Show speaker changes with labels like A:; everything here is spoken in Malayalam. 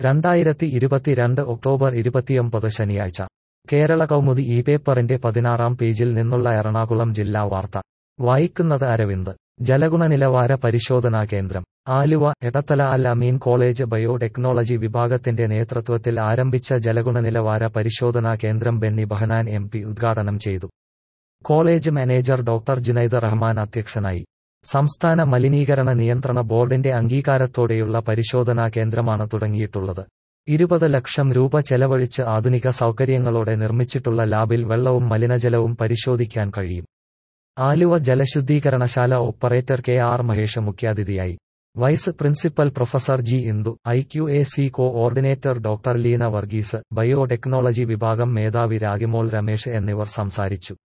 A: രണ്ടായിരത്തി ഇരുപത്തിരണ്ട് ഒക്ടോബർ ഇരുപത്തിയൊമ്പത് ശനിയാഴ്ച കേരള കൗമുദി ഈ പേപ്പറിന്റെ പതിനാറാം പേജിൽ നിന്നുള്ള എറണാകുളം ജില്ലാ വാർത്ത വായിക്കുന്നത് അരവിന്ദ് ജലഗുണനിലവാര പരിശോധനാ കേന്ദ്രം ആലുവ എടത്തല അൽ അമീൻ കോളേജ് ബയോടെക്നോളജി വിഭാഗത്തിന്റെ നേതൃത്വത്തിൽ ആരംഭിച്ച ജലഗുണനിലവാര പരിശോധനാ കേന്ദ്രം ബെന്നി ബഹനാൻ എം പി ഉദ്ഘാടനം ചെയ്തു college manager doctor Junaid Rahman അധ്യക്ഷനായി സംസ്ഥാന മലിനീകരണ നിയന്ത്രണ ബോർഡിന്റെ അംഗീകാരത്തോടെയുള്ള പരിശോധനാ കേന്ദ്രമാണ് തുടങ്ങിയിട്ടുള്ളത് ഇരുപത് ലക്ഷം രൂപ ചെലവഴിച്ച് ആധുനിക സൗകര്യങ്ങളോടെ നിർമ്മിച്ചിട്ടുള്ള ലാബിൽ വെള്ളവും മലിനജലവും പരിശോധിക്കാൻ കഴിയും ആലുവ ജലശുദ്ധീകരണശാല ഓപ്പറേറ്റർ കെ ആർ മഹേഷ് മുഖ്യാതിഥിയായി vice principal professor G Indu I Q A C coordinator doctor Leena Varghese biotechnology വിഭാഗം മേധാവി രാഗിമോൾ രമേശ് എന്നിവർ സംസാരിച്ചു